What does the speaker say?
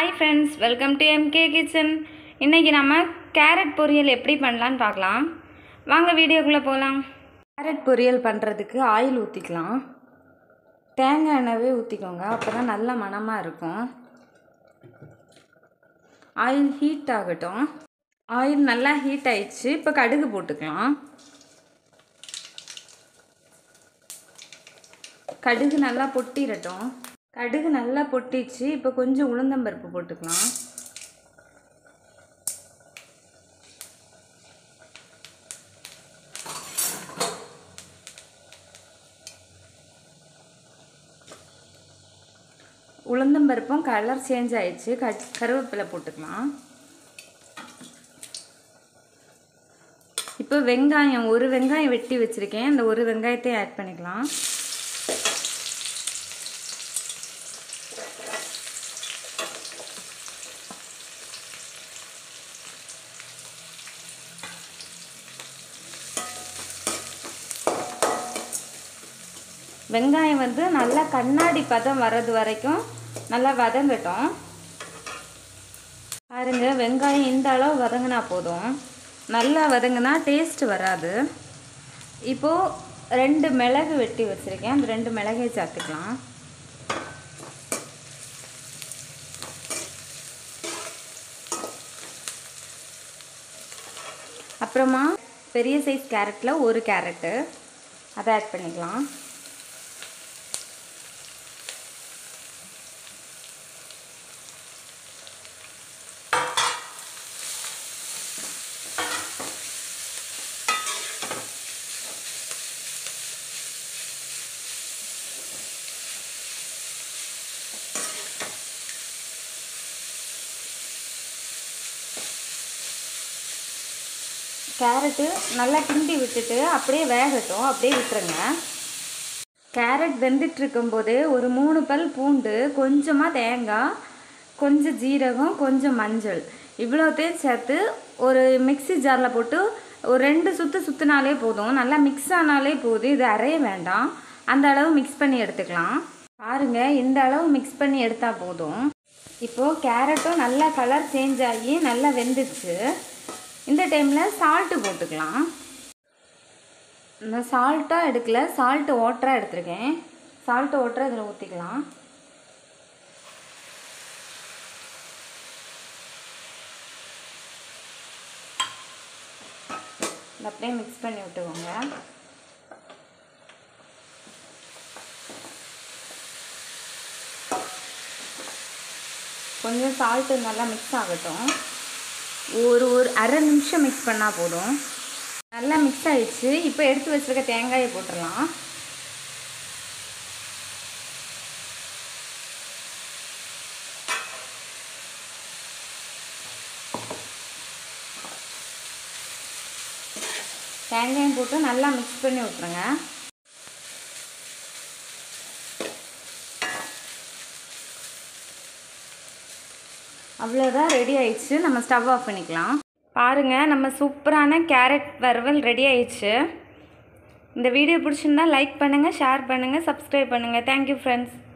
hi friends welcome to MK kitchen இன்றைக்கி நம்ம carrot பொரியல் எப்படி பண்ணலான்னு பார்க்கலாம் வாங்க வீடியோக்குள்ளே போகலாம் கேரட் பொரியல் பண்ணுறதுக்கு ஆயில் ஊற்றிக்கலாம் தேங்காய் எண்ணெவே ஊற்றிக்கோங்க அப்போ தான் நல்ல மணமாக இருக்கும் ஆயில் ஹீட் ஆகட்டும் ஆயில் நல்லா ஹீட் ஆயிடுச்சு இப்போ கடுகு போட்டுக்கலாம் கடுகு நல்லா பொட்டிரட்டும் கடுகு நல்லா பொட்டிச்சு இப்போ கொஞ்சம் உளுந்தம்பருப்பு போட்டுக்கலாம் உளுந்தம்பருப்பும் கலர் சேஞ்ச் ஆயிடுச்சு க கருவேப்பிலை போட்டுக்கலாம் இப்போ வெங்காயம் ஒரு வெங்காயம் வெட்டி வச்சுருக்கேன் அந்த ஒரு வெங்காயத்தையும் ஆட் பண்ணிக்கலாம் வெங்காயம் வந்து நல்லா கண்ணாடி பதம் வர்றது வரைக்கும் நல்லா வதங்கட்டும் பாருங்க வெங்காயம் இந்த அளவு வதங்கினா போதும் நல்லா வதங்கினா டேஸ்ட் வராது இப்போது ரெண்டு மிளகு வெட்டி வச்சுருக்கேன் அந்த ரெண்டு மிளகை சேர்த்துக்கலாம் அப்புறமா பெரிய சைஸ் கேரட்டில் ஒரு கேரட்டு அதை ஆட் பண்ணிக்கலாம் கேரட்டு நல்லா கிண்டி விட்டுட்டு அப்படியே வேகட்டும் அப்படியே விட்டுருங்க கேரட் வெந்துட்டு இருக்கும்போதே ஒரு மூணு பல் பூண்டு கொஞ்சமாக தேங்காய் கொஞ்சம் ஜீரகம் கொஞ்சம் மஞ்சள் இவ்வளோத்தையும் சேர்த்து ஒரு மிக்ஸி ஜாரில் போட்டு ஒரு ரெண்டு சுற்று சுற்றினாலே போதும் நல்லா மிக்ஸ் ஆனாலே போதும் இது அரைய வேண்டாம் அந்த அளவு மிக்ஸ் பண்ணி எடுத்துக்கலாம் பாருங்கள் இந்த அளவு மிக்ஸ் பண்ணி எடுத்தால் போதும் இப்போது கேரட்டும் நல்லா கலர் சேஞ்ச் ஆகி நல்லா வெந்துச்சு இந்த டைமில் சால்ட்டு போட்டுக்கலாம் நான் சால்ட்டாக எடுக்கல சால்ட்டு ஓட்டராக எடுத்திருக்கேன் சால்ட்டு ஓட்டரை இதில் ஊற்றிக்கலாம் அப்படியே மிக்ஸ் பண்ணி விட்டுக்கோங்க கொஞ்சம் சால்ட்டு நல்லா மிக்ஸ் ஆகட்டும் ஒரு ஒரு அரை நிமிஷம் மிக்ஸ் பண்ணால் போதும் நல்லா மிக்ஸ் ஆயிடுச்சு இப்போ எடுத்து வச்சுருக்க தேங்காயை போட்டுடலாம் தேங்காயம் போட்டு நல்லா மிக்ஸ் பண்ணி விட்ருங்க அவ்வளோதான் ரெடி ஆயிடுச்சு நம்ம ஸ்டவ் ஆஃப் பண்ணிக்கலாம் பாருங்கள் நம்ம சூப்பரான கேரட் வறுவல் ரெடி ஆயிடுச்சு இந்த வீடியோ பிடிச்சிருந்தா லைக் பண்ணுங்கள் ஷேர் பண்ணுங்கள் சப்ஸ்கிரைப் பண்ணுங்கள் தேங்க்யூ ஃப்ரெண்ட்ஸ்